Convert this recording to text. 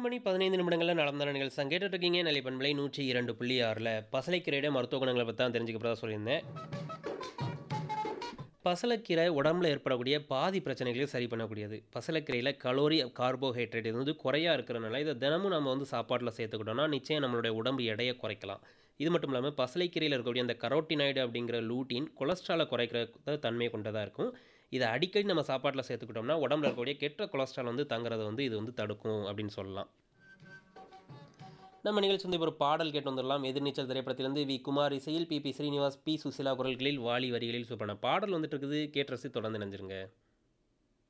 மணி பதினைந்து நிமிடங்களில் நடந்த நிகழ்ச்சி தான் கேட்டுட்டு இருக்கீங்க நிலை பண்பலை நூற்றி இரண்டு புள்ளி ஆறில் பசலைக்கீரையோட மருத்துவ குணங்களை பற்றி தான் தெரிஞ்சுக்க போகிறதா சொல்லியிருந்தேன் பசலைக்கீரை உடம்புல ஏற்படக்கூடிய பாதி பிரச்சனைகளையும் சரி பண்ணக்கூடியது பசலைக்கீரையில் கலோரி கார்போஹைட்ரேட் இது வந்து குறையா இருக்கிறனால இதை தினமும் நம்ம வந்து சாப்பாட்டில் சேர்த்துக்கிட்டோம்னா நிச்சயம் நம்மளுடைய உடம்பு எடையை குறைக்கலாம் இது மட்டும் இல்லாமல் பசலைக்கீரையில் இருக்கக்கூடிய அந்த கரோட்டினாய்டு அப்படிங்கிற லூட்டின் கொலஸ்ட்ராலை குறைக்கிற தன்மை கொண்டதாக இருக்கும் இதை அடிக்கடி நம்ம சாப்பாட்டில் சேர்த்துக்கிட்டோம்னா உடம்புல இருக்கக்கூடிய கெட்ட கொலஸ்ட்ரால் வந்து தங்குறதை வந்து இது வந்து தடுக்கும் அப்படின்னு சொல்லலாம் நம்ம நிகழ்ச்சி வந்து இப்போ ஒரு பாடல் கேட்டு வந்துடலாம் எதிர்நீச்சல் திரைப்படத்திலிருந்து வி குமார் இசையில் P B Srinivas P Susheela குரல்களில் வாலி வரிகளில் சூப்பரான பாடல் வந்துட்டு இருக்குது கேட்டு ரசி தொடர்ந்து நினைஞ்சிருங்க